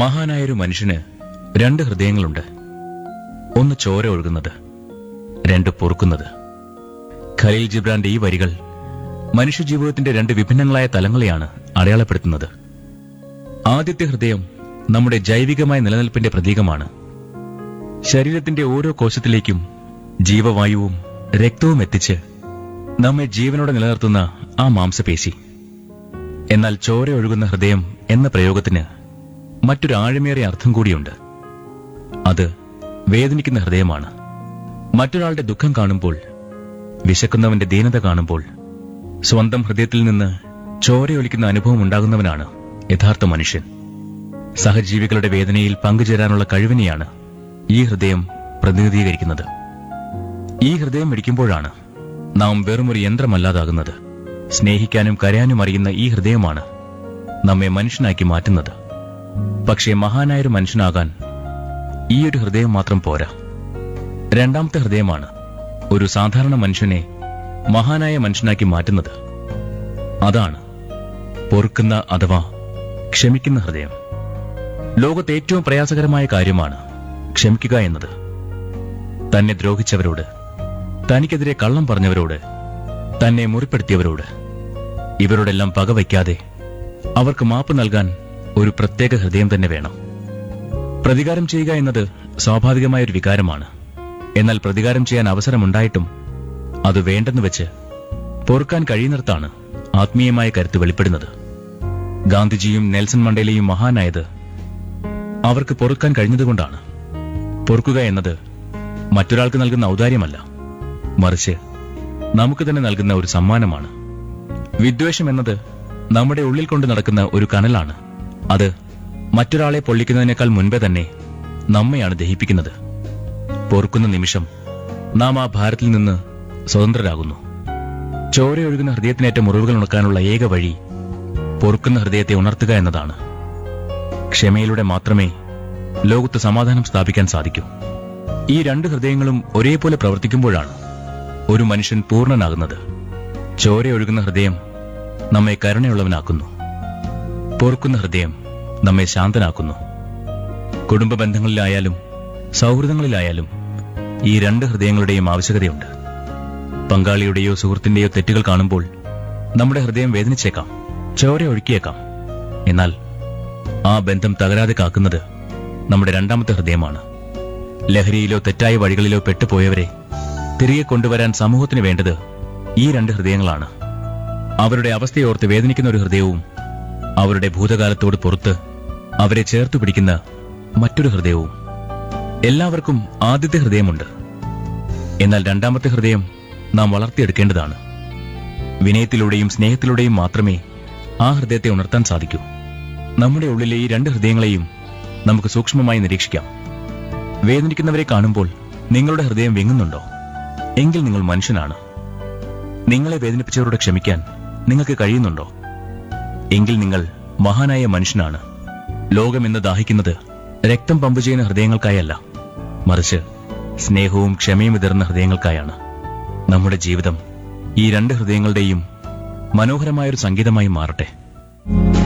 മഹാനായൊരു മനുഷ്യന് രണ്ട് ഹൃദയങ്ങളുണ്ട് ഒന്ന് ചോര ഒഴുകുന്നത് രണ്ട് പൊറുക്കുന്നത് ഖലീൽ ജിബ്രാന്റെ ഈ വരികൾ മനുഷ്യജീവിതത്തിന്റെ രണ്ട് വിഭിന്നങ്ങളായ തലങ്ങളെയാണ് അടയാളപ്പെടുത്തുന്നത് ആദ്യത്തെ ഹൃദയം നമ്മുടെ ജൈവികമായ നിലനിൽപ്പിന്റെ പ്രതീകമാണ് ശരീരത്തിന്റെ ഓരോ കോശത്തിലേക്കും ജീവവായുവും രക്തവും എത്തിച്ച് നമ്മെ ജീവനോടെ നിലനിർത്തുന്ന ആ മാംസപേശി എന്നാൽ ചോര ഒഴുകുന്ന ഹൃദയം എന്ന പ്രയോഗത്തിന് മറ്റൊരു ആഴമേറിയ അർത്ഥം കൂടിയുണ്ട് അത് വേദനിക്കുന്ന ഹൃദയമാണ് മറ്റൊരാളുടെ ദുഃഖം കാണുമ്പോൾ വിശക്കുന്നവന്റെ ദീനത കാണുമ്പോൾ സ്വന്തം ഹൃദയത്തിൽ നിന്ന് ചോരയൊലിക്കുന്ന അനുഭവം ഉണ്ടാകുന്നവനാണ് യഥാർത്ഥ മനുഷ്യൻ സഹജീവികളുടെ വേദനയിൽ പങ്കുചേരാനുള്ള കഴിവിനെയാണ് ഈ ഹൃദയം പ്രതിനിധീകരിക്കുന്നത് ഈ ഹൃദയം ഇടിക്കുമ്പോഴാണ് നാം വെറുമൊരു യന്ത്രമല്ലാതാകുന്നത് സ്നേഹിക്കാനും കരയാനും അറിയുന്ന ഈ ഹൃദയമാണ് നമ്മെ മനുഷ്യനാക്കി മാറ്റുന്നത് പക്ഷേ മഹാനായൊരു മനുഷ്യനാകാൻ ഈ ഒരു ഹൃദയം മാത്രം പോരാ രണ്ടാമത്തെ ഹൃദയമാണ് ഒരു സാധാരണ മനുഷ്യനെ മഹാനായ മനുഷ്യനാക്കി മാറ്റുന്നത് അതാണ് പൊറുക്കുന്ന അഥവാ ക്ഷമിക്കുന്ന ഹൃദയം ലോകത്ത് ഏറ്റവും പ്രയാസകരമായ കാര്യമാണ് ക്ഷമിക്കുക എന്നത് തന്നെ ദ്രോഹിച്ചവരോട് തനിക്കെതിരെ കള്ളം പറഞ്ഞവരോട് തന്നെ മുറിപ്പെടുത്തിയവരോട് ഇവരോടെല്ലാം പകവയ്ക്കാതെ അവർക്ക് മാപ്പ് നൽകാൻ ഒരു പ്രത്യേക ഹൃദയം തന്നെ വേണം പ്രതികാരം ചെയ്യുക എന്നത് സ്വാഭാവികമായ ഒരു വികാരമാണ് എന്നാൽ പ്രതികാരം ചെയ്യാൻ അവസരമുണ്ടായിട്ടും അത് വേണ്ടെന്ന് വെച്ച് പൊറുക്കാൻ കഴിയുന്നിടത്താണ് ആത്മീയമായ കരുത്ത് വെളിപ്പെടുന്നത് ഗാന്ധിജിയും നെൽസൺ മണ്ടേലയും മഹാനായത് അവർക്ക് പൊറുക്കാൻ കഴിഞ്ഞതുകൊണ്ടാണ് പൊറുക്കുക എന്നത് മറ്റൊരാൾക്ക് നൽകുന്ന ഔദാര്യമല്ല മറിച്ച് നമുക്ക് തന്നെ നൽകുന്ന ഒരു സമ്മാനമാണ് വിദ്വേഷം എന്നത് നമ്മുടെ ഉള്ളിൽ കൊണ്ട് നടക്കുന്ന ഒരു കനലാണ് അത് മറ്റൊരാളെ പൊള്ളിക്കുന്നതിനേക്കാൾ മുൻപേ തന്നെ നമ്മെയാണ് ദഹിപ്പിക്കുന്നത് പൊറുക്കുന്ന നിമിഷം നാം ആ ഭാരത്തിൽ നിന്ന് സ്വതന്ത്രരാകുന്നു ചോരയൊഴുകുന്ന ഹൃദയത്തിനേറ്റ മുറിവുകൾ ഉണക്കാനുള്ള ഏക വഴി പൊറുക്കുന്ന ഹൃദയത്തെ ഉണർത്തുക എന്നതാണ് ക്ഷമയിലൂടെ മാത്രമേ ലോകത്ത് സമാധാനം സ്ഥാപിക്കാൻ സാധിക്കൂ ഈ രണ്ട് ഹൃദയങ്ങളും ഒരേപോലെ പ്രവർത്തിക്കുമ്പോഴാണ് ഒരു മനുഷ്യൻ പൂർണ്ണനാകുന്നത് ചോരയൊഴുകുന്ന ഹൃദയം നമ്മെ കരുണയുള്ളവനാക്കുന്നു പൊറുക്കുന്ന ഹൃദയം നമ്മെ ശാന്തനാക്കുന്നു കുടുംബ ബന്ധങ്ങളിലായാലും സൗഹൃദങ്ങളിലായാലും ഈ രണ്ട് ഹൃദയങ്ങളുടെയും ആവശ്യകതയുണ്ട് പങ്കാളിയുടെയോ സുഹൃത്തിന്റെയോ തെറ്റുകൾ കാണുമ്പോൾ നമ്മുടെ ഹൃദയം വേദനിച്ചേക്കാം ചോര ഒഴുക്കിയേക്കാം എന്നാൽ ആ ബന്ധം തകരാതെ കാക്കുന്നത് നമ്മുടെ രണ്ടാമത്തെ ഹൃദയമാണ് ലഹരിയിലോ തെറ്റായ വഴികളിലോ പെട്ടുപോയവരെ തിരികെ കൊണ്ടുവരാൻ സമൂഹത്തിന് വേണ്ടത് ഈ രണ്ട് ഹൃദയങ്ങളാണ് അവരുടെ അവസ്ഥയോർത്ത് വേദനിക്കുന്ന ഒരു ഹൃദയവും അവരുടെ ഭൂതകാലത്തോട് പുറത്ത് അവരെ ചേർത്തു പിടിക്കുന്ന മറ്റൊരു ഹൃദയവും എല്ലാവർക്കും ആദ്യത്തെ ഹൃദയമുണ്ട് എന്നാൽ രണ്ടാമത്തെ ഹൃദയം നാം വളർത്തിയെടുക്കേണ്ടതാണ് വിനയത്തിലൂടെയും സ്നേഹത്തിലൂടെയും മാത്രമേ ആ ഹൃദയത്തെ ഉണർത്താൻ സാധിക്കൂ നമ്മുടെ ഉള്ളിലെ ഈ രണ്ട് ഹൃദയങ്ങളെയും നമുക്ക് സൂക്ഷ്മമായി നിരീക്ഷിക്കാം വേദനിക്കുന്നവരെ കാണുമ്പോൾ നിങ്ങളുടെ ഹൃദയം വിങ്ങുന്നുണ്ടോ എങ്കിൽ നിങ്ങൾ മനുഷ്യനാണ് നിങ്ങളെ വേദനിപ്പിച്ചവരോട് ക്ഷമിക്കാൻ നിങ്ങൾക്ക് കഴിയുന്നുണ്ടോ എങ്കിൽ നിങ്ങൾ മഹാനായ മനുഷ്യനാണ് ലോകമെന്ന് ദാഹിക്കുന്നത് രക്തം പമ്പ് ചെയ്യുന്ന ഹൃദയങ്ങൾക്കായല്ല മറിച്ച് സ്നേഹവും ക്ഷമയും വിതറുന്ന ഹൃദയങ്ങൾക്കായാണ് നമ്മുടെ ജീവിതം ഈ രണ്ട് ഹൃദയങ്ങളുടെയും മനോഹരമായൊരു സംഗീതമായി മാറട്ടെ